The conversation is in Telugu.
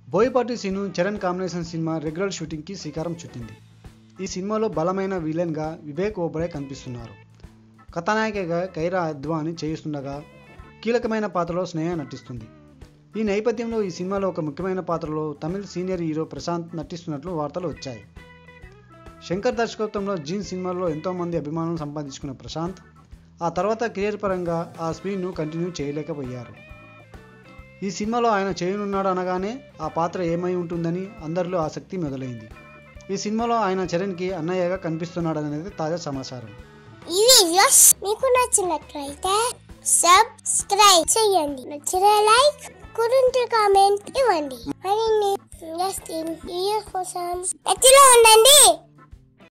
Boyapati Seenu Charan combination cinema regular షూటింగ్కి శ్రీకారం చుట్టింది ఈ సినిమాలో బలమైన విలన్గా వివేక్ ఓబడే కనిపిస్తున్నారు కథానాయికగా కైరా అద్వాని చేయిస్తుండగా కీలకమైన పాత్రలో స్నేహ నటిస్తుంది ఈ నేపథ్యంలో ఈ సినిమాలో ఒక ముఖ్యమైన పాత్రలో తమిళ సీనియర్ హీరో ప్రశాంత్ నటిస్తున్నట్లు వార్తలు వచ్చాయి శంకర్ దర్శకత్వంలో జీన్ సినిమాలో ఎంతోమంది అభిమానులను సంపాదించుకున్న ప్రశాంత్ ఆ తర్వాత కెరీర్ పరంగా ఆ స్పీడ్ను కంటిన్యూ చేయలేకపోయారు ఈ సినిమాలో ఆయన చేయనున్నాడు అనగానే ఆ పాత్ర ఏమై ఉంటుందని అందరిలో ఆసక్తి మొదలైంది ఈ సినిమాలో ఆయన చరణ్కి అన్నయ్యగా కనిపిస్తున్నాడనేది తాజా సమాచారం ఈ వీడియోస్ మీకు నచ్చినట్లయితే సబ్స్క్రైబ్ చేయండి నచ్చిన లైక్ కురింటి కామెంట్ ఇవ్వండి మరిన్ని ఇంట్రెస్టింగ్ వీడియోస్ కోసం ఎత్తులో ఉండండి